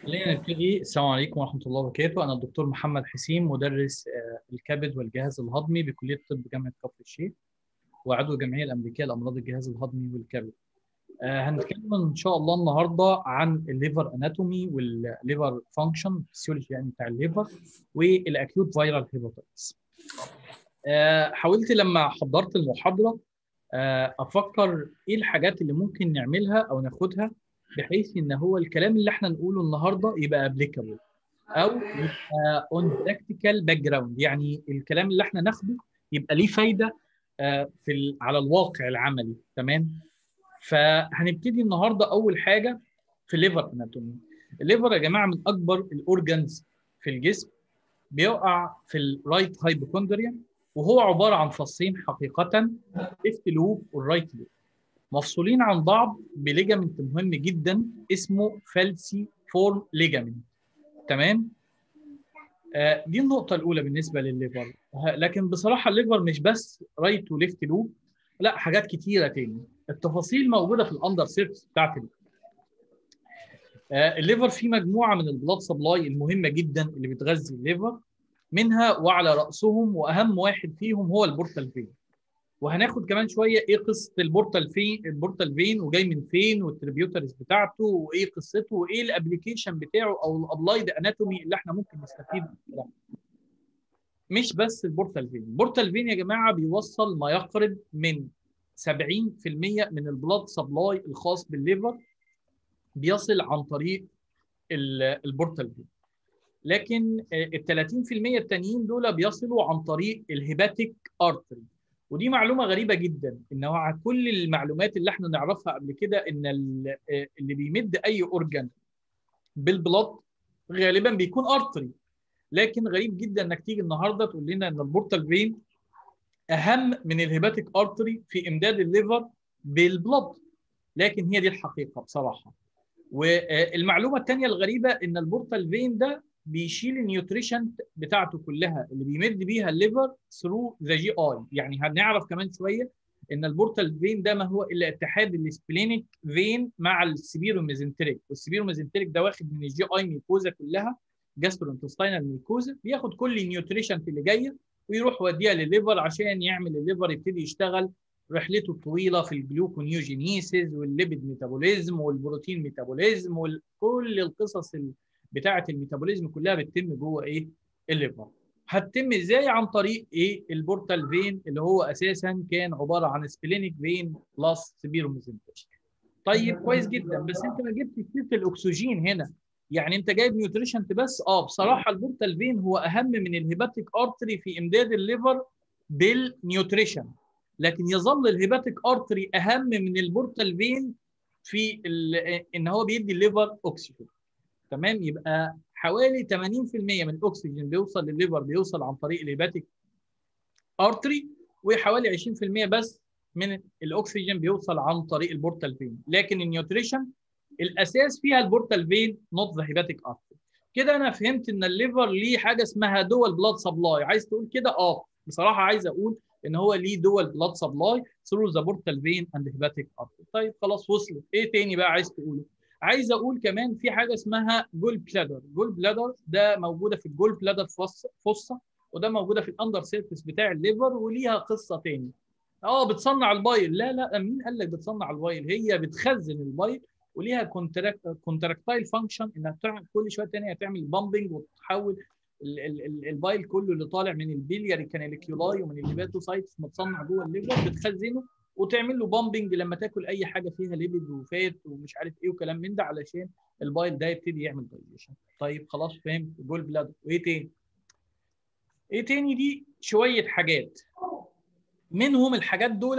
خلينا نبتدي السلام عليكم ورحمة الله وبركاته أنا الدكتور محمد حسين مدرس آه، الكبد والجهاز الهضمي بكلية طب جامعة كفر الشيخ وعضو الجمعية الأمريكية لأمراض الجهاز الهضمي والكبد آه، هنتكلم إن شاء الله النهاردة عن الليفر أناتومي والليفر فانكشن فيسيولوجي يعني بتاع الليفر والأكيوت فيرال هيباتيتس حاولت لما حضرت المحاضرة آه، أفكر إيه الحاجات اللي ممكن نعملها أو ناخدها بحيث ان هو الكلام اللي احنا نقوله النهارده يبقى ابليكابل او يبقى اون براكتيكال باك جراوند يعني الكلام اللي احنا ناخده يبقى ليه فايده في على الواقع العملي تمام فهنبتدي النهارده اول حاجه في الليفر اناتومي الليفر يا جماعه من اكبر الاورجنز في الجسم بيقع في الرايت هايبوكوندريا وهو عباره عن فصين حقيقه ليفت لوب والرايت لوب مفصولين عن بعض بليجامنت مهم جدا اسمه فالسي فورم ليجامنت تمام آه دي النقطة الأولى بالنسبة للليفر لكن بصراحة الليفر مش بس رايت وليفت لوب لا حاجات كتيرة تاني التفاصيل موجودة في الأندر سيرفس بتاعت الليفر آه الليفر فيه مجموعة من البلاد سبلاي المهمة جدا اللي بتغذي الليفر منها وعلى رأسهم وأهم واحد فيهم هو البورتال فين وهناخد كمان شويه ايه قصه البورتال فين البورتال فين وجاي من فين والتريبيوترز بتاعته وايه قصته وايه الابلكيشن بتاعه او الابلايد اناتومي اللي احنا ممكن نستفيد منه مش بس البورتال فين البورتال فين يا جماعه بيوصل ما يقرب من 70% من البلاد سبلاي الخاص بالليفر بيصل عن طريق البورتال فين لكن ال 30% التانيين دول بيصلوا عن طريق الهيباتيك ارتري ودي معلومه غريبه جدا ان هو كل المعلومات اللي احنا نعرفها قبل كده ان اللي بيمد اي اورجان بالبلط غالبا بيكون ارتري لكن غريب جدا انك تيجي النهارده تقول لنا ان البورتال فين اهم من الهيباتيك ارتري في امداد الليفر بالبلط لكن هي دي الحقيقه بصراحه والمعلومه الثانيه الغريبه ان البورتال فين ده بيشيل النيوتريشن بتاعته كلها اللي بيمد بيها الليفر ثرو ذا جي اي يعني هنعرف كمان شويه ان البورتال فين ده ما هو الا اتحاد السبلينيك فين مع السبيروميزنتريك والسبيروميزنتريك ده واخد من الجي اي ميكوزا كلها جاسترو انتستينال ميكوزا بياخد كل النيوتريشن اللي جايه ويروح يوديها للليفر عشان يعمل الليفر يبتدي يشتغل رحلته الطويله في الجلوكونيوجينيسيس والليبيد ميتابوليزم والبروتين ميتابوليزم وكل القصص اللي بتاعه الميتابوليزم كلها بتتم جوه ايه الليفر هتتم ازاي عن طريق ايه البورتال فين اللي هو اساسا كان عباره عن سبلينيك فين بلس سبيروميزنتريك طيب كويس جدا بس انت ما جبتش سيره الاكسجين هنا يعني انت جايب نيوتريشن بس اه بصراحه البورتال فين هو اهم من الهيباتيك ارتري في امداد الليفر بالنيوتريشن لكن يظل الهيباتيك ارتري اهم من البورتال فين في ان هو بيدي الليفر اكسجين تمام يبقى حوالي 80% من الاكسجين بيوصل للليفر بيوصل عن طريق الهيباتيك ارتري وحوالي 20% بس من الاكسجين بيوصل عن طريق البورتال فين لكن النيوتريشن الاساس فيها البورتال فين نوت ذا هيباتيك ارتري كده انا فهمت ان الليفر ليه حاجه اسمها دول بلاد سبلاي عايز تقول كده اه بصراحه عايز اقول ان هو ليه دول بلاد سبلاي ثرو ذا بورتال فين اند هيباتيك ارتري طيب خلاص وصلت ايه تاني بقى عايز تقوله عايز اقول كمان في حاجه اسمها جول بلادر جول بلادر ده موجوده في الجول بلادر فصه وده موجوده في الاندر سيرفيس بتاع الليفر وليها قصه تاني اه بتصنع البايل لا لا مين قال لك بتصنع البايل هي بتخزن البايل وليها كونتراكت كونتراكتايل فانكشن انها بتعمل كل شويه تانية تعمل بامبنج وتحول البايل كله اللي طالع من البيلياري كاناليكيولاي ومن الهيباتوسايتس متصنع جوه الليفر بتخزنه وتعمل له بامبنج لما تاكل اي حاجه فيها ليبيد وفات ومش عارف ايه وكلام من ده علشان البايل ده يبتدي يعمل دايجيشن طيب خلاص فهمت جول بلاد وايه تاني ايه تاني دي شويه حاجات منهم الحاجات دول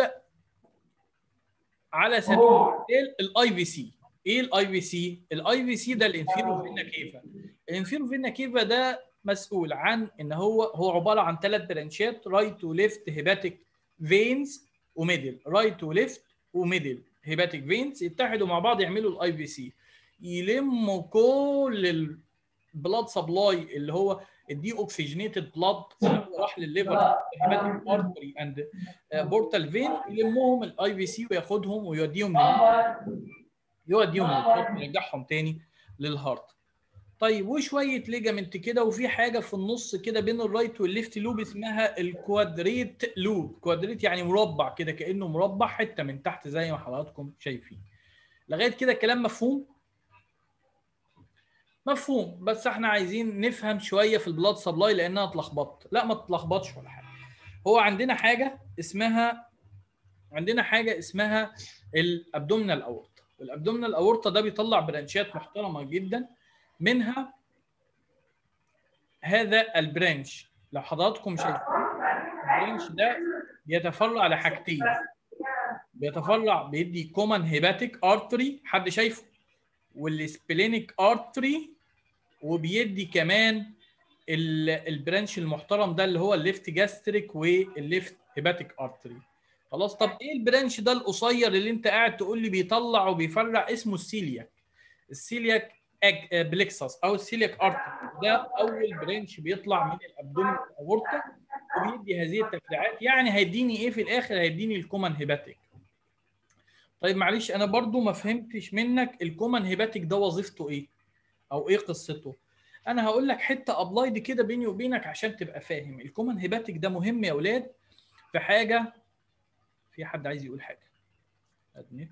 على سبيل المثال الاي في سي ايه الاي في سي الاي في سي ده الانفيرو فينا كيفا الانفيرو فينا كيفا ده مسؤول عن ان هو هو عباره عن ثلاث برانشات رايت وليفت هيباتيك فينز وميدل رايت وليفت وميدل هيباتيك فينز يتحدوا مع بعض يعملوا الاي في سي يلموا كل البلاد سبلاي اللي هو الدي اوكسجينيتد بلاد راح للليفر هيباتيك ارتري اند بورتال فين يلمهم الاي في سي وياخدهم ويوديهم يوديهم للهارت ويرجعهم تاني للهارت طيب وشويه ليجامنت كده وفي حاجه في النص كده بين الرايت والليفت لوب اسمها الكوادريت لوب كوادريت يعني مربع كده كانه مربع حته من تحت زي ما حضراتكم شايفين لغايه كده الكلام مفهوم مفهوم بس احنا عايزين نفهم شويه في البلاد سبلاي لانها اتلخبطت لا ما تتلخبطش ولا حاجه هو عندنا حاجه اسمها عندنا حاجه اسمها الابدومينال اورتا والابدومينال اورتا ده بيطلع برانشات محترمه جدا منها هذا البرانش لو حضراتكم شايفين البرانش ده بيتفرع لحاجتين بيتفرع بيدي كومن هيباتيك ارتري حد شايفه والسبلينيك ارتري وبيدي كمان البرانش المحترم ده اللي هو الليفت جاستريك والليفت هيباتيك ارتري خلاص طب ايه البرانش ده القصير اللي انت قاعد تقول لي بيطلع وبيفرع اسمه السيلياك السيلياك بليكسس او السيلياك ارتري ده اول برانش بيطلع من الابدومين اورتا وبيدي هذه التفريعات يعني هيديني ايه في الاخر هيديني الكومن هيباتيك طيب معلش انا برضو ما فهمتش منك الكومن هيباتيك ده وظيفته ايه او ايه قصته انا هقول لك حته ابلايد كده بيني وبينك عشان تبقى فاهم الكومن هيباتيك ده مهم يا اولاد في حاجه في حد عايز يقول حاجه ادنت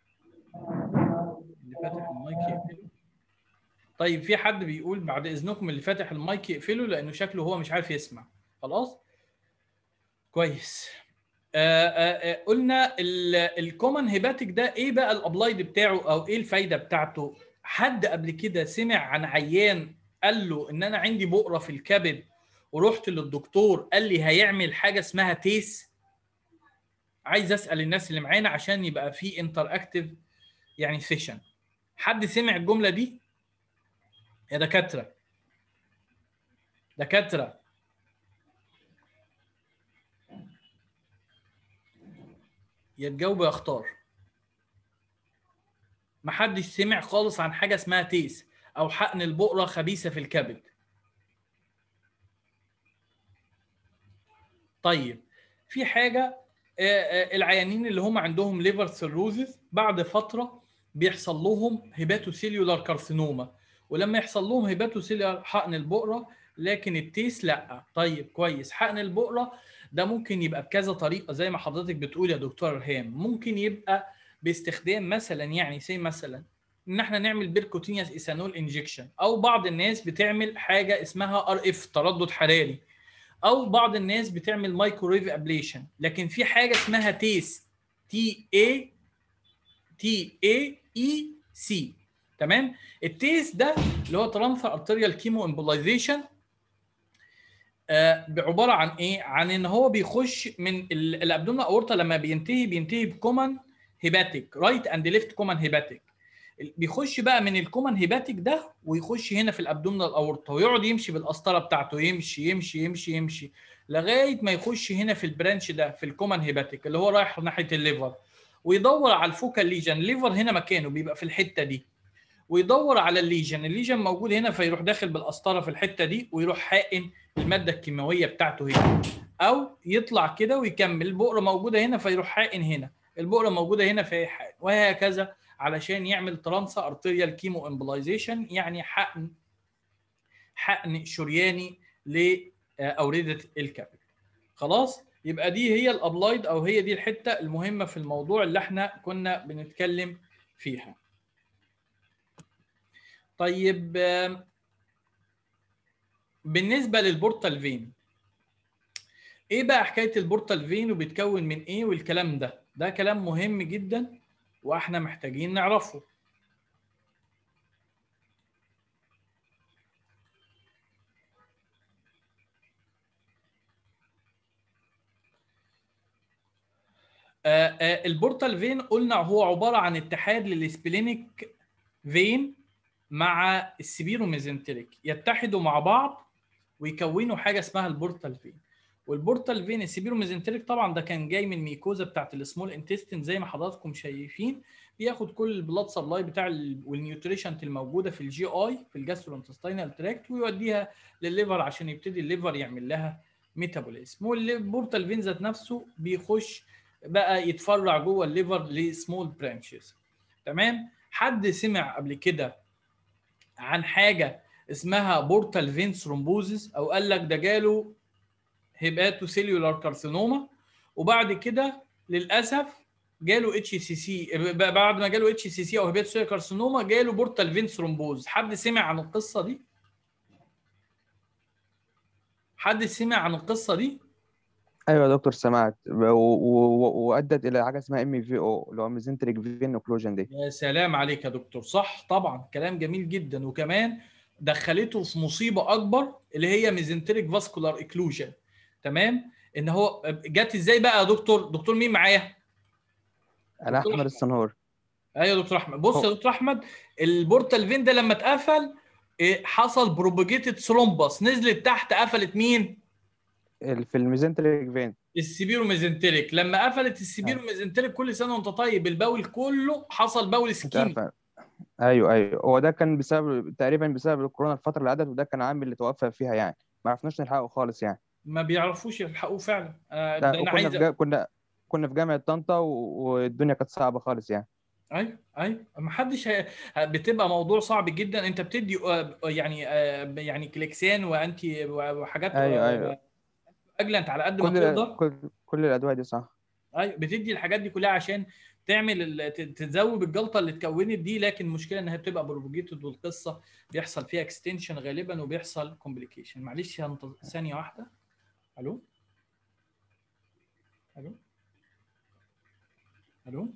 اللي فاتح المايك يقفله طيب في حد بيقول بعد اذنكم اللي فاتح المايك يقفله لانه شكله هو مش عارف يسمع خلاص كويس آآ آآ قلنا الكومن هيباتيك ده ايه بقى الابلايد بتاعه او ايه الفايده بتاعته حد قبل كده سمع عن عيان قال له ان انا عندي بؤره في الكبد ورحت للدكتور قال لي هيعمل حاجه اسمها تيس عايز اسال الناس اللي معانا عشان يبقى في انتر اكتيف يعني سيشن حد سمع الجمله دي يا دكاتره دكاتره يا تجاوب يا اختار محدش سمع خالص عن حاجه اسمها تيس او حقن البقره خبيثه في الكبد طيب في حاجه العيانين اللي هم عندهم ليفر سيروزز بعد فتره بيحصل لهم هيباتوسيليولار كارسينوما ولما يحصل لهم هيباتوسيليولار حقن البقره لكن التيس لا طيب كويس حقن البقره ده ممكن يبقى بكذا طريقه زي ما حضرتك بتقول يا دكتور ارهام ممكن يبقى باستخدام مثلا يعني زي مثلا ان احنا نعمل بيركوتينياس ايثانول انجكشن او بعض الناس بتعمل حاجه اسمها ار اف تردد حراري او بعض الناس بتعمل مايكرويف ابليشن لكن في حاجه اسمها تيس تي اي تي اي اي سي تمام التيس ده اللي هو ترانسفير ارتريال كيمو امبولايزيشن آه عباره عن ايه عن ان هو بيخش من الابدومينال اورتا لما بينتهي بينتهي بكومن هيباتيك رايت اند ليفت كومن هيباتيك بيخش بقى من الكومن هيباتيك ده ويخش هنا في الابدومينال اورتا ويقعد يمشي بالقسطره بتاعته يمشي يمشي يمشي يمشي لغايه ما يخش هنا في البرانش ده في الكومن هيباتيك اللي هو رايح ناحيه الليفر ويدور على الفوكال ليجن الليفر هنا مكانه بيبقى في الحته دي ويدور على الليجن الليجن موجود هنا فيروح داخل بالقسطره في الحته دي ويروح حاقن الماده الكيماويه بتاعته هنا او يطلع كده ويكمل البقره موجوده هنا فيروح حاقن هنا البقره موجوده هنا في حقن وهكذا علشان يعمل ترانسا ارتريال كيمو امبلايزيشن يعني حقن حقن شرياني لاورده الكبد خلاص يبقى دي هي الابلايد او هي دي الحته المهمه في الموضوع اللي احنا كنا بنتكلم فيها طيب بالنسبه للبورتال فين ايه بقى حكايه البورتال فين وبيتكون من ايه والكلام ده ده كلام مهم جدا واحنا محتاجين نعرفه البورتال فين قلنا هو عباره عن اتحاد للسبلينيك فين مع السبيروميزنتريك يتحدوا مع بعض ويكونوا حاجه اسمها البورتال فين والبورتال فين السبيروميزنتريك طبعا ده كان جاي من ميكوزا بتاعت السمول انتستين زي ما حضراتكم شايفين بياخد كل البلاد سبلاي بتاع والنيوتريشنت الموجوده في الجي اي في الجاسترو انتستينال تراكت ويوديها للليفر عشان يبتدي الليفر يعمل لها ميتابوليزم والبورتال فين ذات نفسه بيخش بقى يتفرع جوه الليفر لسمول برانشز تمام حد سمع قبل كده عن حاجه اسمها بورتال فين ثرومبوزيس او قال لك ده جاله هيباتو سيلولار كارسينوما وبعد كده للاسف جاله اتش سي سي بعد ما جاله اتش سي سي او هيباتو سيلولار كارسينوما جاله بورتال فين ثرومبوز حد سمع عن القصه دي حد سمع عن القصه دي ايوه يا دكتور سمعت و- و- و- وادت الى حاجه اسمها ام في او اللي هو ميزنتريك فين اوكلوجن دي يا سلام عليك يا دكتور صح طبعا كلام جميل جدا وكمان دخلته في مصيبه اكبر اللي هي ميزنتريك فاسكولار اكلوجن تمام ان هو جت ازاي بقى يا دكتور دكتور مين معايا انا دكتور احمد أحمد. السنهور ايوه يا دكتور احمد بص يا هو- دكتور احمد البورتال فين ده لما اتقفل إيه، حصل بروباجيتد ثرومبس نزلت تحت قفلت مين ال- في الميزنتريك فين السبيرو ميزنتريك لما قفلت السبيرو ميزنتريك كل سنه وانت طيب البول كله حصل بول انت سكيمي عارف ايوه ايوه هو ده كان بسبب تقريبا بسبب الكورونا الفتره اللي عدت وده كان عامل اللي توفى فيها يعني ما عرفناش نلحقه خالص يعني ما بيعرفوش يلحقوه فعلا آه، ده ده انا وكنا عايز في جا... كنا كنا في جامعه طنطا و... والدنيا كانت صعبه خالص يعني ايوه ايوه ما حدش هي... بتبقى موضوع صعب جدا انت بتدي آه، يعني آه، يعني كليكسان وانتي وحاجات ايوه آه، ايوه اجلنت على قد ما كل تقدر كل كل الادويه دي صح ايوه بتدي الحاجات دي كلها عشان تعمل ال- ت- تذوب الجلطه اللي اتكونت دي لكن المشكله انها بتبقى بروبوجيتد والقصه بيحصل فيها اكستنشن غالبا وبيحصل كومبليكيشن معلش هنط- ثانيه واحده الو الو الو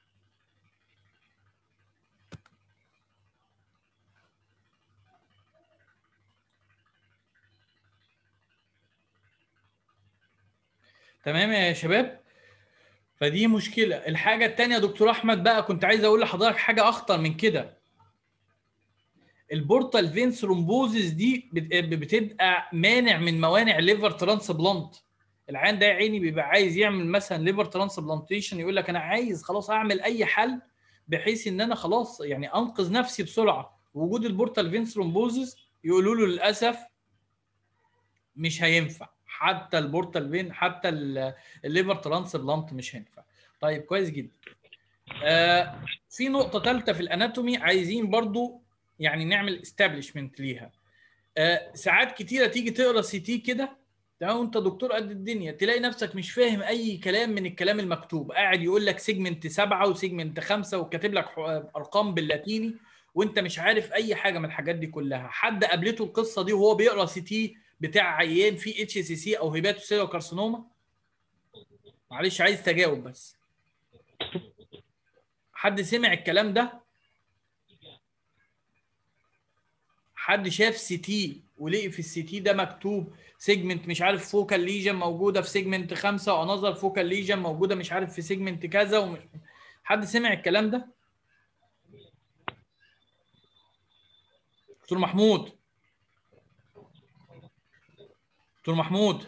تمام يا شباب فدي مشكله الحاجه الثانيه يا دكتور احمد بقى كنت عايز اقول لحضرتك حاجه اخطر من كده البورتال فين ثرومبوزيس دي بت- بتبقى مانع من موانع ليفر ترانسبلانت العيان ده يا عيني بيبقى عايز يعمل مثلا ليفر ترانسبلانتيشن يقول لك انا عايز خلاص اعمل اي حل بحيث ان انا خلاص يعني انقذ نفسي بسرعه وجود البورتال فين ثرومبوزيس يقولوا له للاسف مش هينفع حتى البورتال فين حتى ال- الليفر ترانسبلانت مش هينفع طيب كويس جدا آه في نقطه ثالثه في الاناتومي عايزين برضو يعني نعمل استابليشمنت ليها آه ساعات كتيره تيجي تقرا سي تي كده تمام وانت دكتور قد الدنيا تلاقي نفسك مش فاهم اي كلام من الكلام المكتوب قاعد يقول لك سيجمنت سبعه وسيجمنت خمسه وكاتب لك ح- ارقام باللاتيني وانت مش عارف اي حاجه من الحاجات دي كلها حد قابلته القصه دي وهو بيقرا سي تي بتاع عيان فيه اتش سي سي او هيباتوسيلو كارسينوما معلش عايز تجاوب بس حد سمع الكلام ده حد شاف سي تي ولقي في السي تي ده مكتوب سيجمنت مش عارف فوكال ليجن موجوده في سيجمنت خمسه وانظر فوكال ليجن موجوده مش عارف في سيجمنت كذا ومش... حد سمع الكلام ده؟ دكتور محمود دكتور محمود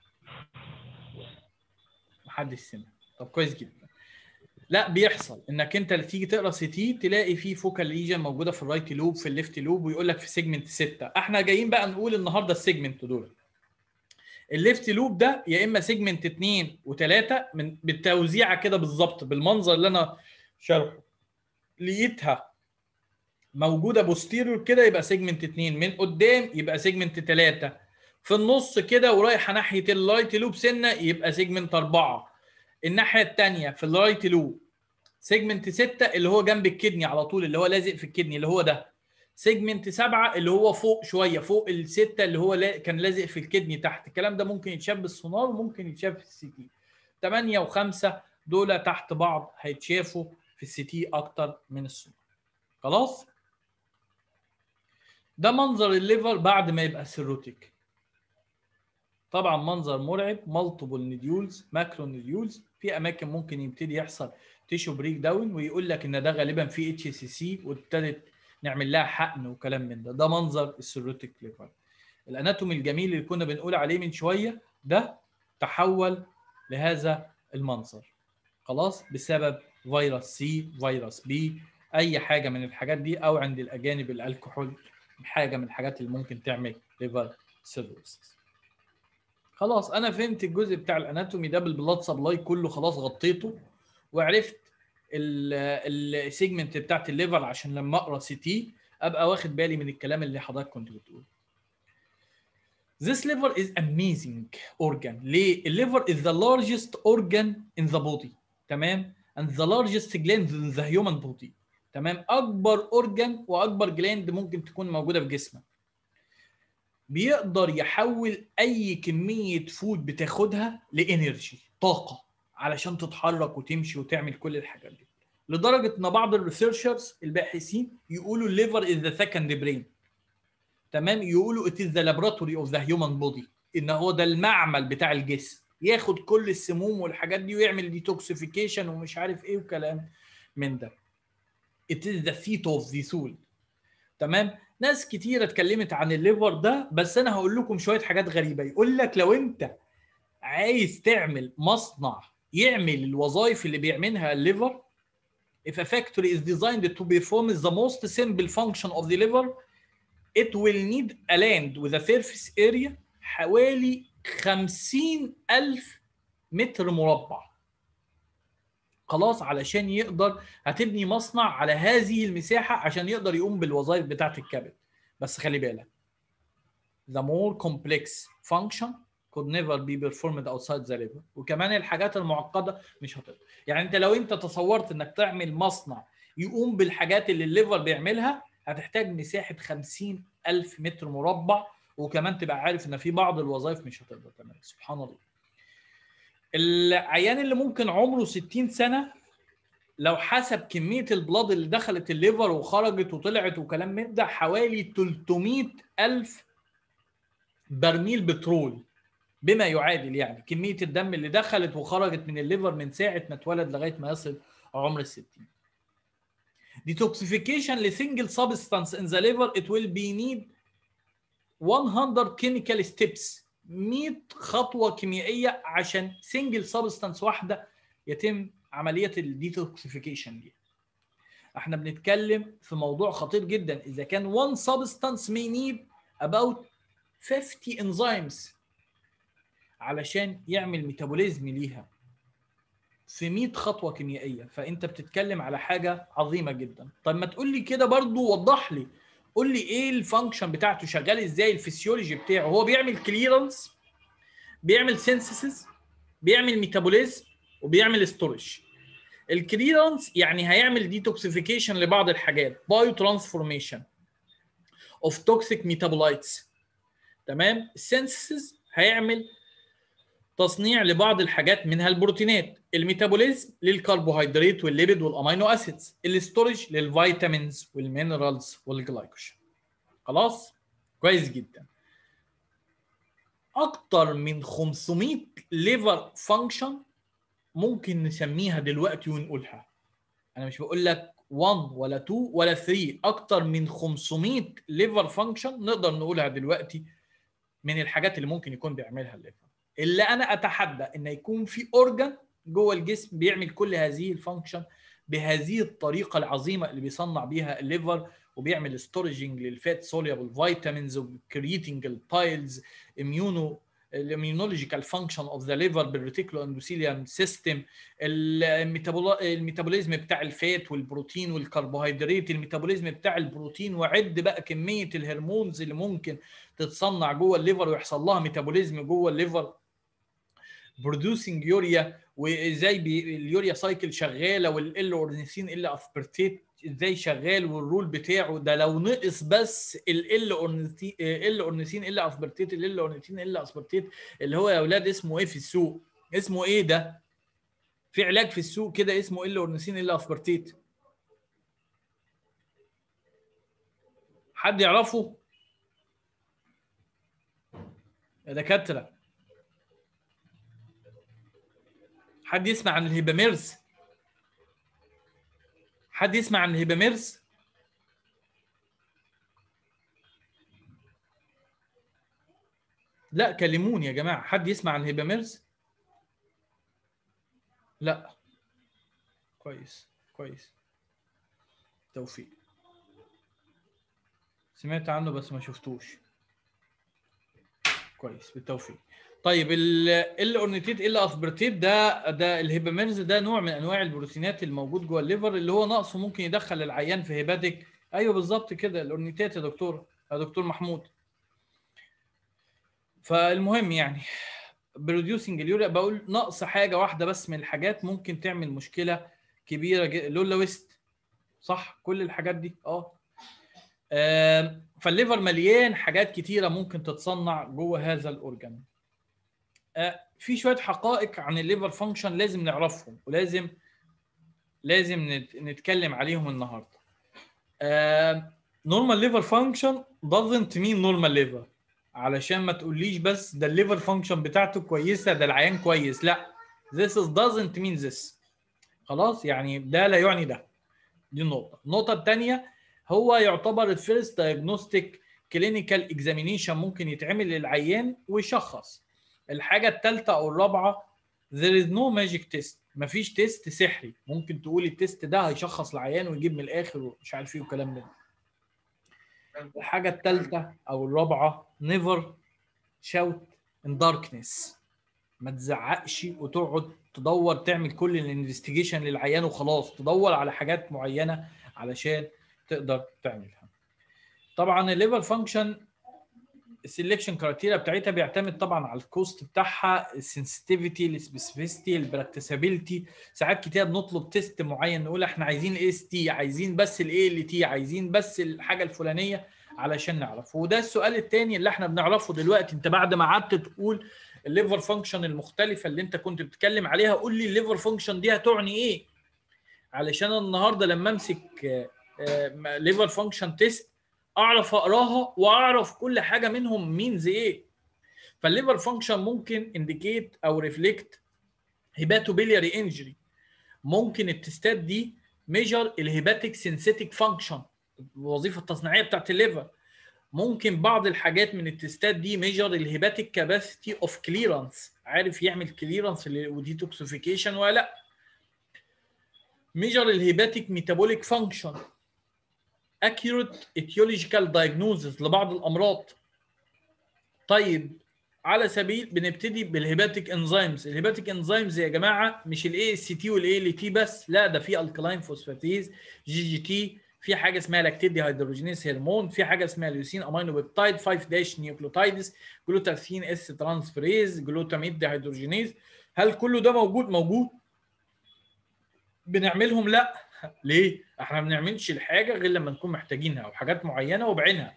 محدش سمع طب كويس جدا لا بيحصل انك انت اللي تيجي تقرا سي تي تلاقي في فوكال ليجن موجوده في الرايت لوب في الليفت لوب ويقول لك في سيجمنت 6 احنا جايين بقى نقول النهارده السيجمنت دول الليفت لوب ده يا اما سيجمنت 2 و3 من بالتوزيعه كده بالظبط بالمنظر اللي انا شارحه لقيتها موجوده بوستيريور كده يبقى سيجمنت 2 من قدام يبقى سيجمنت 3 في النص كده ورايحه ناحيه اللايت لوب سنه يبقى سيجمنت 4 الناحيه الثانيه في الرايت لوب سيجمنت 6 اللي هو جنب الكدني على طول اللي هو لازق في الكدني اللي هو ده سيجمنت 7 اللي هو فوق شويه فوق الستة اللي هو لا كان لازق في الكدني تحت الكلام ده ممكن يتشاف بالسونار وممكن يتشاف في السي تي 8 و5 دول تحت بعض هيتشافوا في السي تي اكتر من السونار خلاص ده منظر الليفر بعد ما يبقى سيروتيك طبعا منظر مرعب مالتيبل نيديولز ماكرو نيديولز في اماكن ممكن يبتدي يحصل تيشو بريك داون ويقول لك ان ده غالبا في اتش سي سي وابتدت نعمل لها حقن وكلام من ده ده منظر السيروتيك ليفر الاناتومي الجميل اللي كنا بنقول عليه من شويه ده تحول لهذا المنظر خلاص بسبب فيروس سي فيروس بي اي حاجه من الحاجات دي او عند الاجانب الكحول حاجه من الحاجات اللي ممكن تعمل ليفر سيروسيس خلاص انا فهمت الجزء بتاع الاناتومي ده بالبلاد سبلاي كله خلاص غطيته وعرفت السيجمنت بتاعت الليفر عشان لما اقرا سي تي ابقى واخد بالي من الكلام اللي حضرتك كنت بتقوله This liver is amazing organ. ليه؟ الليفر is the largest organ in the body. تمام؟ And the largest gland in the human body. تمام؟ أكبر organ وأكبر جلاند ممكن تكون موجودة في جسمك. بيقدر يحول أي كمية فود بتاخدها لإنرجي، طاقة علشان تتحرك وتمشي وتعمل كل الحاجات دي. لدرجة إن بعض الريسيرشرز الباحثين يقولوا الليفر is the second brain. تمام يقولوا it is the laboratory of the human body ان هو ده المعمل بتاع الجسم ياخد كل السموم والحاجات دي ويعمل ديتوكسيفيكيشن ومش عارف ايه وكلام من ده it is the seat of the soul تمام ناس كتيره اتكلمت عن الليفر ده بس انا هقول لكم شويه حاجات غريبه يقول لك لو انت عايز تعمل مصنع يعمل الوظائف اللي بيعملها الليفر if a factory is designed to perform the most simple function of the liver it will need a land with a surface area حوالي 50 ألف متر مربع خلاص علشان يقدر هتبني مصنع على هذه المساحة عشان يقدر يقوم بالوظائف بتاعة الكبد بس خلي بالك the more complex function could never be performed outside the liver وكمان الحاجات المعقدة مش هتقدر يعني انت لو انت تصورت انك تعمل مصنع يقوم بالحاجات اللي الليفر بيعملها هتحتاج مساحه 50 ألف متر مربع وكمان تبقى عارف ان في بعض الوظائف مش هتقدر تعملها سبحان الله العيان اللي ممكن عمره 60 سنه لو حسب كميه البلاد اللي دخلت الليفر وخرجت وطلعت وكلام من ده حوالي 300 ألف برميل بترول بما يعادل يعني كميه الدم اللي دخلت وخرجت من الليفر من ساعه ما اتولد لغايه ما يصل عمر ال 60 detoxification لسنجل substance in the liver it will be need 100 chemical steps 100 خطوه كيميائيه عشان سنجل سبستانس واحده يتم عمليه الديتوكسيفيكيشن دي احنا بنتكلم في موضوع خطير جدا اذا كان one substance may need about 50 enzymes علشان يعمل ميتابوليزم ليها في 100 خطوه كيميائيه فانت بتتكلم على حاجه عظيمه جدا طب ما تقول لي كده برضو وضح لي قول لي ايه الفانكشن بتاعته شغال ازاي الفسيولوجي بتاعه هو بيعمل كليرنس بيعمل سينثيسيس بيعمل ميتابوليزم وبيعمل ستورج الكليرنس يعني هيعمل ديتوكسيفيكيشن لبعض الحاجات بايو ترانسفورميشن اوف توكسيك ميتابولايتس تمام السينثيسيس هيعمل تصنيع لبعض الحاجات منها البروتينات الميتابوليزم للكربوهيدرات والليبيد والامينو اسيدز الاستورج للفيتامينز والمينرالز والجلايكوجين خلاص كويس جدا اكتر من 500 ليفر فانكشن ممكن نسميها دلوقتي ونقولها انا مش بقول لك 1 ولا 2 ولا 3 اكتر من 500 ليفر فانكشن نقدر نقولها دلوقتي من الحاجات اللي ممكن يكون بيعملها الليفر اللي انا اتحدى ان يكون في اورجان جوه الجسم بيعمل كل هذه الفانكشن بهذه الطريقه العظيمه اللي بيصنع بيها الليفر وبيعمل ستورجنج للفات سوليبل فيتامينز وكرييتنج البايلز اميونو الاميونولوجيكال فانكشن اوف ذا ليفر بالريتيكولو اندوثيليوم سيستم الميتابوليزم بتاع الفات والبروتين والكربوهيدرات الميتابوليزم بتاع البروتين وعد بقى كميه الهرمونز اللي ممكن تتصنع جوه الليفر ويحصل لها ميتابوليزم جوه الليفر برودوسنج يوريا وازاي بي اليوريا سايكل شغاله والال اورنيثين ال اسبرتيت ازاي شغال والرول بتاعه ده لو نقص بس ال اورنيثين ال اورنيثين ال اسبرتيت ال اورنيثين ال اسبرتيت اللي هو يا اولاد اسمه ايه في السوق اسمه ايه ده في علاج في السوق كده اسمه ال اورنيثين ال اسبرتيت حد يعرفه يا دكاتره حد يسمع عن الهيباميرز حد يسمع عن الهيباميرز لا كلموني يا جماعه حد يسمع عن الهيباميرز لا كويس كويس توفيق سمعت عنه بس ما شفتوش كويس بالتوفيق طيب ال اورنيتيت ال اسبرتيت ده ده الهيباميرز ده نوع من انواع البروتينات الموجود جوه الليفر اللي هو نقصه ممكن يدخل العيان في هيباتيك ايوه بالظبط كده الاورنيتات يا دكتور يا دكتور محمود فالمهم يعني بروديوسنج اليوريا بقول نقص حاجه واحده بس من الحاجات ممكن تعمل مشكله كبيره جدا لولا ويست صح كل الحاجات دي اه آم، فالليفر مليان حاجات كتيره ممكن تتصنع جوه هذا الاورجان آه، في شويه حقائق عن الليفر فانكشن لازم نعرفهم ولازم لازم نت- نتكلم عليهم النهارده نورمال ليفر فانكشن doesn't mean نورمال ليفر علشان ما تقوليش بس ده الليفر فانكشن بتاعته كويسه ده العيان كويس لا this is doesn't mean this خلاص يعني ده لا يعني ده دي النقطه النقطه الثانيه هو يعتبر الفيرست دايجنوستيك كلينيكال اكزامينيشن ممكن يتعمل للعيان ويشخص الحاجه الثالثه او الرابعه there is no magic test مفيش تيست سحري ممكن تقول التيست ده هيشخص العيان ويجيب من الاخر ومش عارف ايه والكلام ده الحاجه الثالثه او الرابعه never shout in darkness ما تزعقش وتقعد تدور تعمل كل الانفستيجيشن للعيان وخلاص تدور على حاجات معينه علشان تقدر تعملها طبعا الليفر فانكشن السلكشن كرايتيريا بتاعتها بيعتمد طبعا على الكوست بتاعها السنسيتيفيتي السبيسيفيستي البراكتسابيلتي ساعات كتير بنطلب تيست معين نقول احنا عايزين الاي اس تي عايزين بس الاي ال تي عايزين بس الحاجه الفلانيه علشان نعرف وده السؤال الثاني اللي احنا بنعرفه دلوقتي انت بعد ما قعدت تقول الليفر فانكشن المختلفه اللي انت كنت بتتكلم عليها قول لي الليفر فانكشن دي هتعني ايه علشان النهارده لما امسك ليفر فانكشن تيست اعرف اقراها واعرف كل حاجه منهم مينز ايه فالليفر فانكشن ممكن انديكيت او ريفلكت هيباتوبيلياري انجري ممكن التستات دي ميجر الهيباتيك سينسيتيك فانكشن الوظيفه التصنيعيه بتاعت الليفر ممكن بعض الحاجات من التستات دي ميجر الهيباتيك كاباسيتي اوف كليرنس عارف يعمل كليرنس وديتوكسيفيكيشن ولا لا ميجر الهيباتيك ميتابوليك فانكشن accurate etiological diagnosis لبعض الامراض طيب على سبيل بنبتدي بالهيباتيك انزيمز الهيباتيك انزيمز يا جماعه مش الاي اس تي والاي ال تي بس لا ده في الكلاين فوسفاتيز جي جي تي في حاجه اسمها لاكتيد دي هيدروجينيز هرمون في حاجه اسمها ليوسين امينو بيبتايد 5 داش نيوكليوتايدز جلوتاثين اس ترانسفريز جلوتاميد دي هيدروجينيز هل كله ده موجود موجود بنعملهم لا ليه احنا ما بنعملش الحاجه غير لما نكون محتاجينها او حاجات معينه وبعينها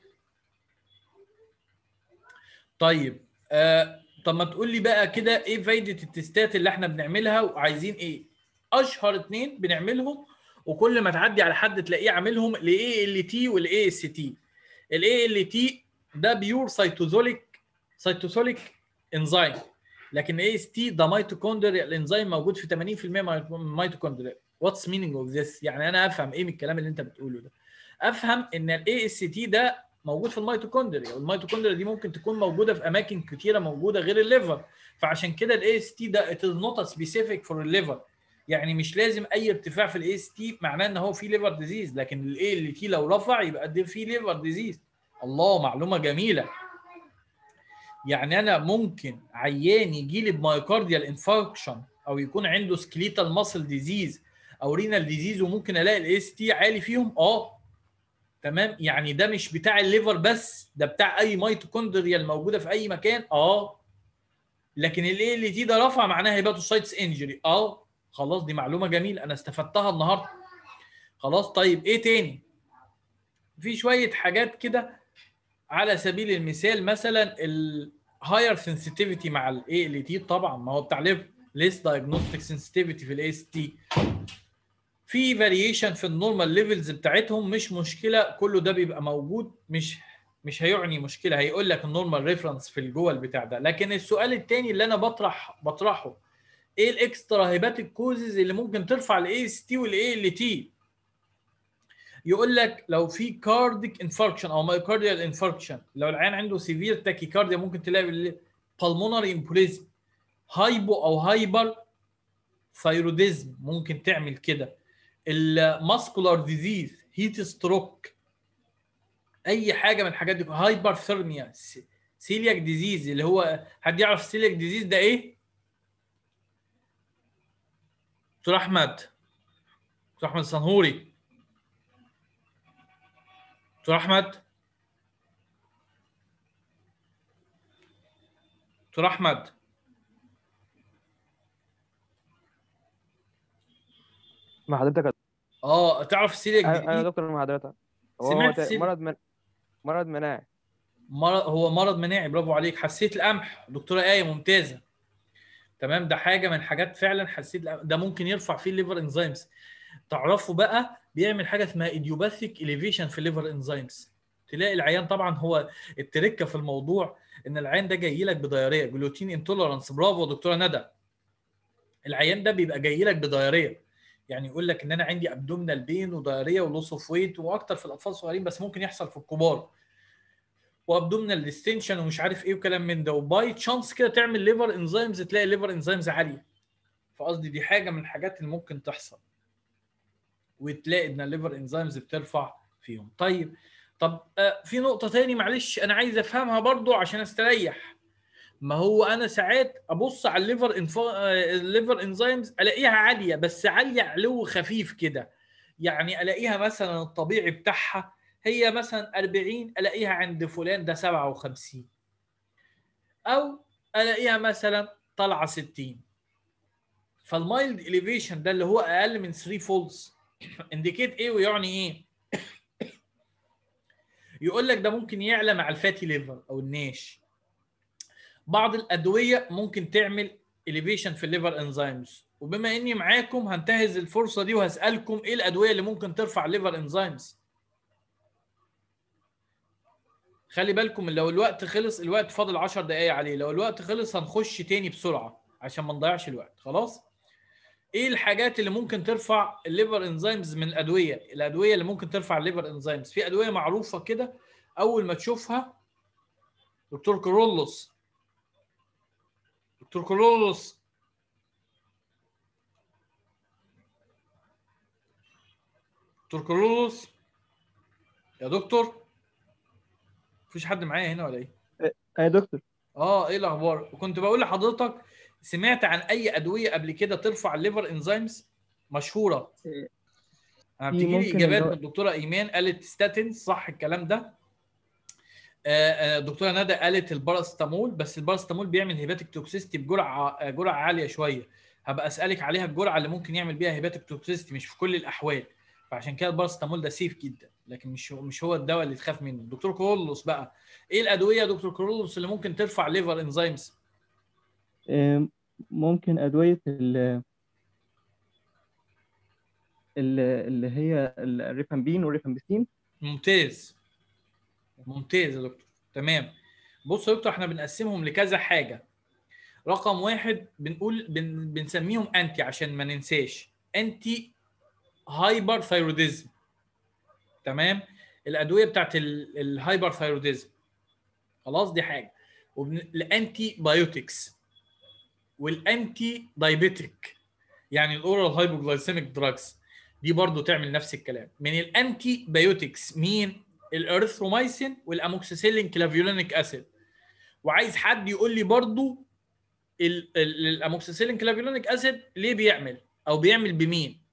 طيب آه طب ما تقول لي بقى كده ايه فايده التستات اللي احنا بنعملها وعايزين ايه اشهر اتنين بنعملهم وكل ما تعدي على حد تلاقيه عاملهم الاي ال تي والاي اس تي الاي ال تي ده بيور سيتوزوليك سيتوزوليك انزيم لكن الاي اس تي ده ميتوكوندريا الانزيم موجود في 80% من الميتوكوندريا واتس مينينج اوف ذس يعني انا افهم ايه من الكلام اللي انت بتقوله ده افهم ان الاي اس تي ده موجود في الميتوكوندريا والميتوكوندريا دي ممكن تكون موجوده في اماكن كتيره موجوده غير الليفر فعشان كده الاي اس تي ده ات از نوت سبيسيفيك فور الليفر يعني مش لازم اي ارتفاع في الاي اس تي معناه ان هو في ليفر ديزيز لكن الاي ال تي لو رفع يبقى ده في ليفر ديزيز الله معلومه جميله يعني انا ممكن عيان يجي لي بمايوكارديال انفاركشن او يكون عنده سكليتال ماسل ديزيز او رينال ديزيز وممكن الاقي الاي اس تي عالي فيهم اه تمام يعني ده مش بتاع الليفر بس ده بتاع اي ميتوكوندريا الموجوده في اي مكان اه لكن الاي ال تي ده رفع معناها هيباتوسايتس انجري اه خلاص دي معلومه جميله انا استفدتها النهارده خلاص طيب ايه تاني في شويه حاجات كده على سبيل المثال مثلا الهاير سنسيتيفيتي مع الاي ال تي طبعا ما هو بتاع ليفر ليس دايجنوستيك سنسيتيفيتي في الاي اس تي في فاريشن في النورمال ليفلز بتاعتهم مش مشكله كله ده بيبقى موجود مش مش هيعني مشكله هيقول لك النورمال ريفرنس في الجوه البتاع ده لكن السؤال الثاني اللي انا بطرح بطرحه ايه الاكسترا هيباتيك كوزز اللي ممكن ترفع الاي اس تي والاي ال تي يقول لك لو في كارديك انفاركشن او مايوكارديال انفاركشن لو العيان عنده سيفير تاكيكارديا ممكن تلاقي بالمونري امبوليزم هايبو او هايبر ثايروديزم ممكن تعمل كده الماسكولار ديزيز هيت ستروك اي حاجه من الحاجات دي هايبر ثيرميا سيلياك ديزيز اللي هو حد يعرف سيلياك ديزيز ده ايه؟ دكتور احمد دكتور احمد الصنهوري دكتور احمد دكتور احمد مع حضرتك يا- اه تعرف السيلياك ايوه أيوة يا دي دكتور مع حضرتك هو هو سمعت تا- سيل- مرض من مرض مناعي مرض هو مرض مناعي برافو عليك حساسيه القمح دكتوره ايه ممتازه تمام ده حاجه من حاجات فعلا حساسيه القمح ده ممكن يرفع فيه الليفر انزيمز تعرفوا بقى بيعمل حاجه اسمها ايديوباثيك اليفيشن في الليفر انزيمز تلاقي العيان طبعا هو التركه في الموضوع ان العيان ده جاي لك بدايريه جلوتين انتولرانس برافو يا دكتوره ندى العيان ده بيبقى جاي لك بدايريه يعني يقول لك ان انا عندي ابدومينال بين ودايريه ولوس اوف ويت واكتر في الاطفال الصغيرين بس ممكن يحصل في الكبار وابدومينال ديستنشن ومش عارف ايه وكلام من ده وباي تشانس كده تعمل ليفر انزيمز تلاقي ليفر انزيمز عاليه فقصدي دي حاجه من الحاجات اللي ممكن تحصل وتلاقي ان الليفر انزيمز بترفع فيهم طيب طب آه، في نقطه تاني معلش انا عايز افهمها برضو عشان استريح ما هو انا ساعات ابص على الليفر انف... آه، الليفر انزيمز الاقيها عاليه بس عاليه علو خفيف كده يعني الاقيها مثلا الطبيعي بتاعها هي مثلا 40 الاقيها عند فلان ده 57 او الاقيها مثلا طالعه 60 فالمايلد اليفيشن ده اللي هو اقل من 3 فولز انديكيت ايه ويعني ايه يقول لك ده ممكن يعلى مع الفاتي ليفر او الناش بعض الادويه ممكن تعمل اليفيشن في الليفر انزيمز وبما اني معاكم هنتهز الفرصه دي وهسالكم ايه الادويه اللي ممكن ترفع الليفر انزيمز خلي بالكم لو الوقت خلص الوقت فاضل 10 دقايق عليه لو الوقت خلص هنخش تاني بسرعه عشان ما نضيعش الوقت خلاص ايه الحاجات اللي ممكن ترفع الليفر انزيمز من الادويه الادويه اللي ممكن ترفع الليفر انزيمز في ادويه معروفه كده اول ما تشوفها دكتور كورولوس دكتور كورولوس دكتور كورولوس يا دكتور مفيش حد معايا هنا ولا ايه يا دكتور اه ايه الاخبار كنت بقول لحضرتك سمعت عن اي ادويه قبل كده ترفع الليفر انزيمز مشهوره إيه. انا في بتيجي لي ممكن اجابات اللي من هو- الدكتوره ايمان قالت ستاتين صح الكلام ده آه، آه، الدكتوره ندى قالت الباراسيتامول بس الباراسيتامول بيعمل هيباتيك توكسيستي بجرعه آه، جرعه عاليه شويه هبقى اسالك عليها الجرعه اللي ممكن يعمل بيها هيباتيك توكسيستي مش في كل الاحوال فعشان كده الباراسيتامول ده سيف جدا لكن مش هو مش هو الدواء اللي تخاف منه دكتور كورولوس بقى ايه الادويه يا دكتور كورولوس اللي ممكن ترفع ليفر انزيمز آم، ممكن أدوية ال ال- اللي هي الريفامبين والريفامبيسين ممتاز ممتاز يا دكتور تمام بص يا دكتور احنا بنقسمهم لكذا حاجه رقم واحد بنقول بن بنسميهم انتي عشان ما ننساش انتي هايبر ثايروديزم تمام الادويه بتاعت ال- الهايبر ثايروديزم خلاص دي حاجه والانتي بايوتكس والانتي دايبيتيك يعني الاورال هايبوجلايسيميك دراجز دي برضو تعمل نفس الكلام من الانتي بايوتكس مين الارثرومايسين والاموكسيسيلين كلافيولينيك اسيد وعايز حد يقول لي برضو ال- ال- الاموكسيسيلين كلافيولينيك اسيد ليه بيعمل او بيعمل بمين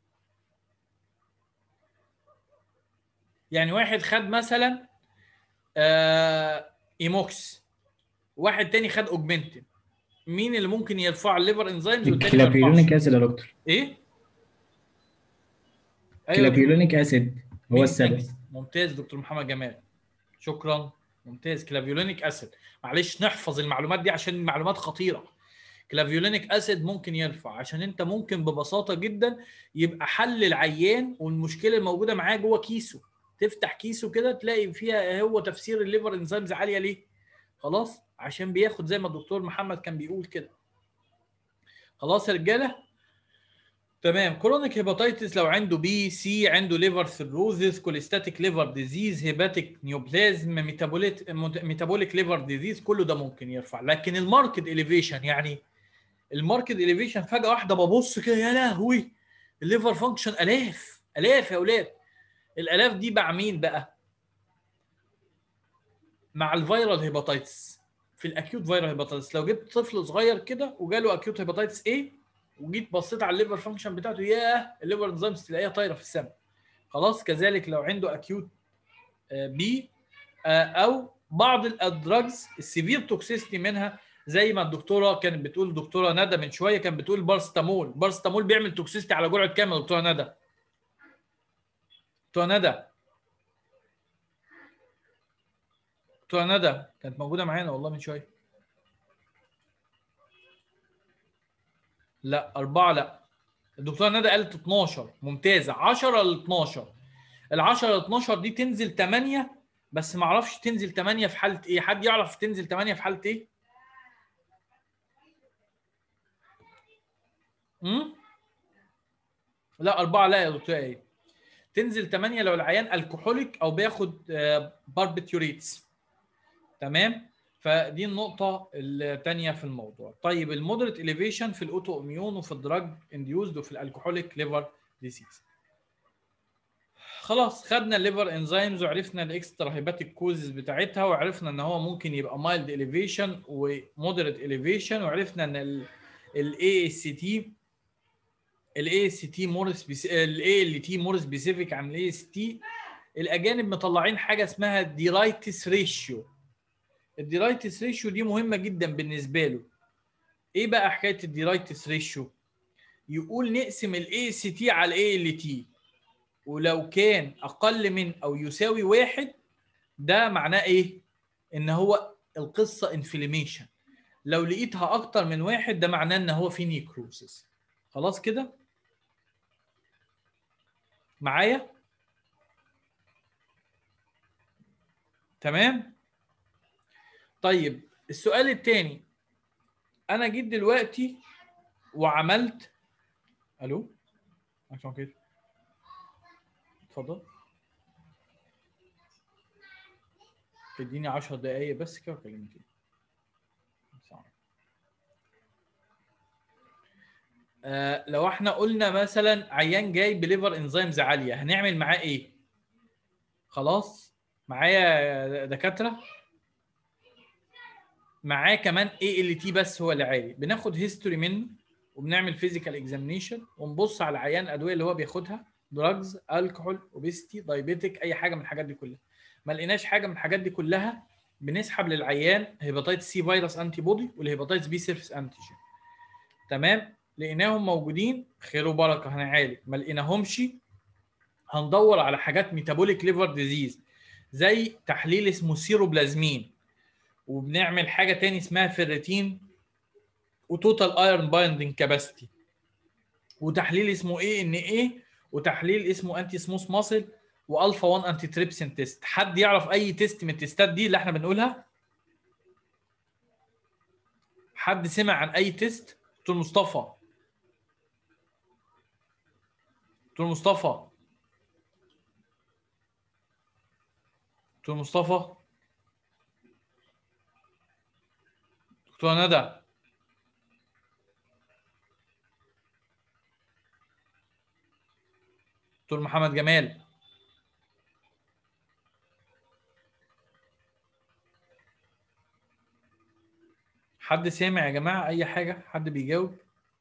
يعني واحد خد مثلا آه ايموكس واحد تاني خد اوجمنتين مين اللي ممكن يرفع الليفر انزيمز والتاني ما الكلابيولونيك يرفعش اسيد يا دكتور ايه ايوه كلابيولونيك اسيد هو مين السبب next؟ ممتاز دكتور محمد جمال شكرا ممتاز كلافيولينيك اسيد معلش نحفظ المعلومات دي عشان المعلومات خطيره كلافيولينيك اسيد ممكن يرفع عشان انت ممكن ببساطه جدا يبقى حل العيان والمشكله الموجوده معاه جوه كيسه تفتح كيسه كده تلاقي فيها هو تفسير الليفر انزيمز عاليه ليه خلاص عشان بياخد زي ما الدكتور محمد كان بيقول كده خلاص يا رجاله تمام كرونيك هيباتيتس لو عنده بي سي عنده ليفر سيروزيس كوليستاتيك ليفر ديزيز هيباتيك نيوبلازم ميتابوليت ميتابوليك ليفر ديزيز كله ده ممكن يرفع لكن الماركت اليفيشن يعني الماركت اليفيشن فجاه واحده ببص كده يا لهوي الليفر فانكشن الاف الاف يا اولاد الالاف دي مع مين بقى مع الفيرال هيباتيتس في الاكيوت فيرال هيباتيتس لو جبت طفل صغير كده وجاله اكيوت هيباتيتس ايه وجيت بصيت على الليفر فانكشن بتاعته ياه الليفر انزيمز تلاقيها طايره في السماء خلاص كذلك لو عنده اكيوت بي او بعض الادراجز السيفير توكسيستي منها زي ما الدكتوره كانت بتقول دكتوره ندى من شويه كانت بتقول بارستامول بارستامول بيعمل توكسيستي على جرعه كام يا دكتوره ندى دكتوره ندى دكتوره ندى كانت موجوده معانا والله من شويه لا أربعة لا الدكتورة ندى قالت 12 ممتازة 10 ل 12 ال 10 ل 12 دي تنزل 8 بس ما اعرفش تنزل 8 في حالة ايه حد يعرف تنزل 8 في حالة ايه امم لا أربعة لا يا دكتورة ايه تنزل 8 لو العيان الكحوليك او بياخد باربيتيوريتس تمام فدي النقطة الثانية في الموضوع. طيب المودريت اليفيشن في الاوتو اميون وفي الدراج انديوزد وفي الالكحوليك ليفر ديسيز. خلاص خدنا الليفر انزيمز وعرفنا الاكسترا هيباتيك كوزز بتاعتها وعرفنا ان هو ممكن يبقى مايلد اليفيشن ومودريت اليفيشن وعرفنا ان الاي اس تي الاي اس تي مور الاي ال تي مور سبيسيفيك عن الاي اس تي الاجانب مطلعين حاجه اسمها ديرايتس ريشيو الديرايتس ريشيو دي مهمه جدا بالنسبه له ايه بقى حكايه الديرايتس ريشيو يقول نقسم الاي سي تي على الاي ال تي ولو كان اقل من او يساوي واحد ده معناه ايه ان هو القصه انفلاميشن لو لقيتها اكتر من واحد ده معناه ان هو في نيكروسس خلاص كده معايا تمام طيب السؤال الثاني انا جيت دلوقتي وعملت الو عشان كده اتفضل اديني 10 دقايق بس كده وكلمني آه لو احنا قلنا مثلا عيان جاي بليفر انزيمز عاليه هنعمل معاه ايه خلاص معايا دكاتره معاه كمان اي ال تي بس هو اللي عالي بناخد هيستوري منه وبنعمل فيزيكال اكزامينيشن ونبص على العيان الادويه اللي هو بياخدها دراجز الكحول اوبيستي دايبيتك اي حاجه من الحاجات دي كلها ما لقيناش حاجه من الحاجات دي كلها بنسحب للعيان هيباتيتس سي فيروس انتي بودي والهيباتيتس بي سيرفيس انتيجين تمام لقيناهم موجودين خير وبركه هنعالج ما لقيناهمش هندور على حاجات ميتابوليك ليفر ديزيز زي تحليل اسمه سيروبلازمين وبنعمل حاجه تاني اسمها فيرتين وتوتال ايرون بايندنج كاباسيتي وتحليل اسمه ايه ان ايه وتحليل اسمه انتي سموث ماسل والفا 1 انتي تريبسين تيست حد يعرف اي تيست من التيستات دي اللي احنا بنقولها حد سمع عن اي تيست دكتور مصطفى دكتور مصطفى دكتور مصطفى دكتور ندى دكتور محمد جمال حد سامع يا جماعة أي حاجة حد بيجاوب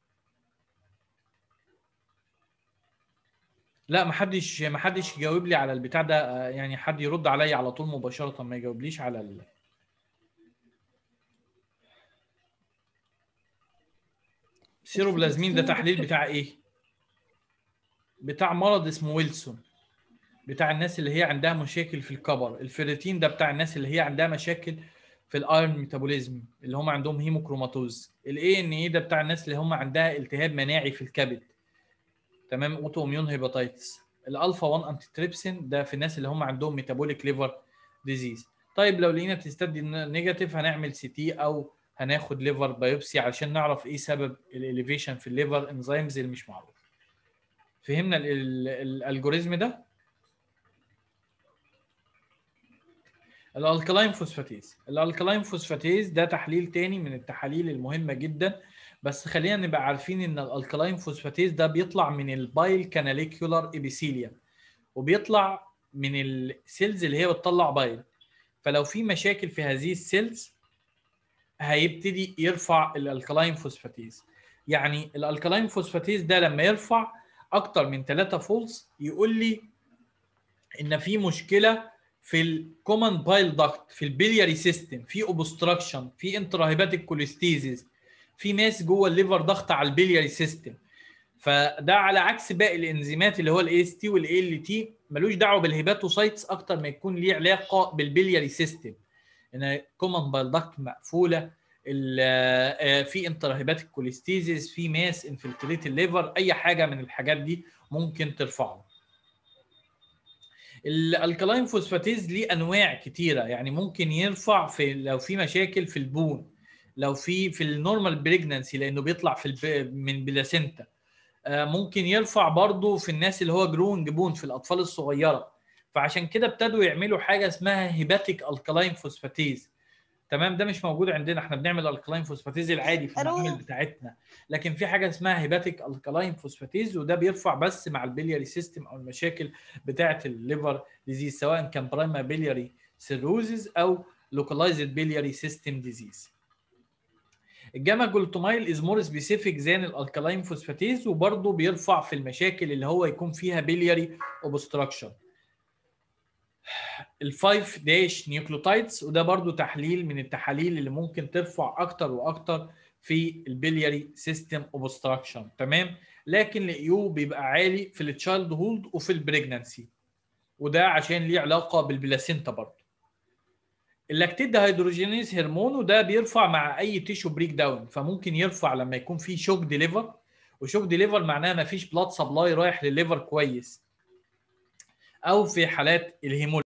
لا محدش محدش يجاوب لي على البتاع ده يعني حد يرد عليا على طول مباشرة ما يجاوبليش على ال... سيروبلازمين ده تحليل بتاع ايه؟ بتاع مرض اسمه ويلسون بتاع الناس اللي هي عندها مشاكل في الكبر الفيريتين ده بتاع الناس اللي هي عندها مشاكل في الايرون ميتابوليزم اللي هم عندهم هيموكروماتوز الاي ان اي ده بتاع الناس اللي هم عندها التهاب مناعي في الكبد تمام اوتو اميون هيباتيتس الالفا 1 انتي تريبسين ده في الناس اللي هم عندهم ميتابوليك ليفر ديزيز طيب لو لقينا تستات دي نيجاتيف هنعمل سي تي او هناخد ليفر بايوبسي علشان نعرف ايه سبب الاليفيشن في الليفر انزيمز اللي مش معروف فهمنا الالجوريزم ده الالكلاين فوسفاتيز الالكلاين فوسفاتيز ده تحليل تاني من التحاليل المهمه جدا بس خلينا نبقى عارفين ان الالكلاين فوسفاتيز ده بيطلع من البايل كاناليكيولار ابيثيليوم وبيطلع من السيلز اللي هي بتطلع بايل فلو في مشاكل في هذه السيلز هيبتدي يرفع الالكلاين فوسفاتيز يعني الالكلاين فوسفاتيز ده لما يرفع اكتر من 3 فولز يقول لي ان في مشكله في الكومن بايل داكت في البلياري سيستم في اوبستراكشن في انتراهيباتيك كوليستيزيس في ماس جوه الليفر ضغط على البلياري سيستم فده على عكس باقي الانزيمات اللي هو الاي اس تي والاي ال تي ملوش دعوه بالهيباتوسايتس اكتر ما يكون ليه علاقه بالبلياري سيستم ان كومن بايل داكت مقفوله في انترهيباتيك كوليستيزيس في ماس انفلتريت الليفر اي حاجه من الحاجات دي ممكن ترفعه الالكلاين فوسفاتيز ليه انواع كتيره يعني ممكن يرفع في لو في مشاكل في البون لو في في النورمال بريجنانسي لانه بيطلع في الب... من بلاسينتا ممكن يرفع برضه في الناس اللي هو جروينج بون في الاطفال الصغيره فعشان كده ابتدوا يعملوا حاجه اسمها هيباتيك الكلاين فوسفاتيز تمام ده مش موجود عندنا احنا بنعمل الكلاين فوسفاتيز العادي في المعامل بتاعتنا لكن في حاجه اسمها هيباتيك الكلاين فوسفاتيز وده بيرفع بس مع البلياري سيستم او المشاكل بتاعه الليفر ديزيز سواء كان برايما بلياري سيروزز او لوكالايزد بلياري سيستم ديزيز الجاما جلوتاميل از مور سبيسيفيك زان الالكلاين فوسفاتيز وبرضه بيرفع في المشاكل اللي هو يكون فيها بلياري اوبستراكشن الفايف داش نيوكليوتايدز وده برضو تحليل من التحاليل اللي ممكن ترفع اكتر واكتر في البلياري سيستم اوبستراكشن تمام لكن الايو بيبقى عالي في التشايلد هولد وفي البريجنانسي وده عشان ليه علاقه بالبلاسينتا برضو اللاكتيد هيدروجينيز هرمون وده بيرفع مع اي تيشو بريك داون فممكن يرفع لما يكون في شوك ديليفر وشوك ديليفر معناها ما فيش بلاد سبلاي رايح للليفر كويس او في حالات الهيموليز